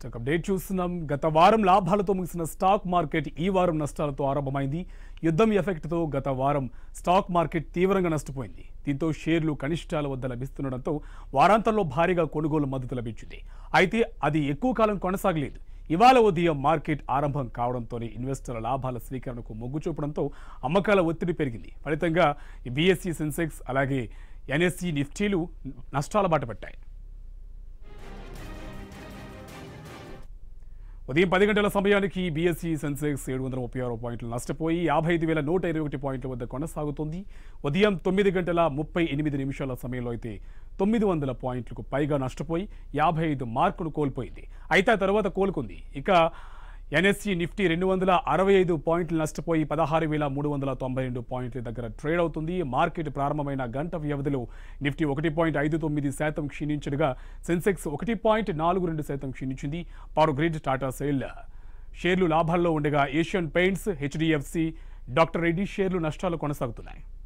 stock update చూస్తున్నాం గత వారం లాభాలతో ముగిసిన స్టాక్ మార్కెట్ ఈ వారం నష్టాలతో ఆరంభమైంది యుద్ధం ఎఫెక్ట్తో గత వారం స్టాక్ మార్కెట్ తీవ్రంగా నష్టపోయింది దీంతో షేర్లు కనిష్టాల వద్ద లభిస్తుండటంతో వారాంతంలో భారీగా కొనుగోలు మద్దతు లభించింది అయితే అది ఎక్కువ కాలం కొనసాగలేదు ఇవాళ ఉదయం మార్కెట్ ఆరంభం కావడంతోనే ఇన్వెస్టర్ల లాభాల స్వీకరణకు మొగ్గు చూపడంతో అమ్మకాల ఒత్తిడి పెరిగింది ఫలితంగా బీఎస్సీ సెన్సెక్స్ అలాగే ఎన్ఎస్సి నిఫ్టీలు నష్టాల బాట పట్టాయి ఉదయం పది గంటల సమయానికి బీఎస్సీ సెన్సెక్స్ ఏడు వందల ముప్పై ఆరు పాయింట్లు నష్టపోయి యాభై ఐదు వేల నూట ఇరవై ఒకటి పాయింట్ల వద్ద కొనసాగుతోంది ఉదయం తొమ్మిది గంటల ముప్పై ఎనిమిది నిమిషాల సమయంలో అయితే తొమ్మిది వందల పాయింట్లకు పైగా నష్టపోయి యాభై ఐదు మార్కులు కోల్పోయింది అయితే ఆ తర్వాత కోలుకుంది ఇక ఎన్ఎస్సి నిఫ్టీ రెండు వందల అరవై ఐదు పాయింట్లు నష్టపోయి పదహారు వేల మూడు వందల తొంభై రెండు పాయింట్ల దగ్గర ట్రేడ్ అవుతుంది మార్కెట్ ప్రారంభమైన గంట వ్యవధిలో నిఫ్టీ ఒకటి పాయింట్ ఐదు తొమ్మిది శాతం క్షీణించగా సెన్సెక్స్ ఒకటి పాయింట్ నాలుగు రెండు శాతం క్షీణించింది పవర్ గ్రిడ్ టాటా సెయిల్ షేర్లు లాభాల్లో ఉండగా Asian Paints HDFC doctor Reddy షేర్లు నష్టాలు కొనసాగుతున్నాయి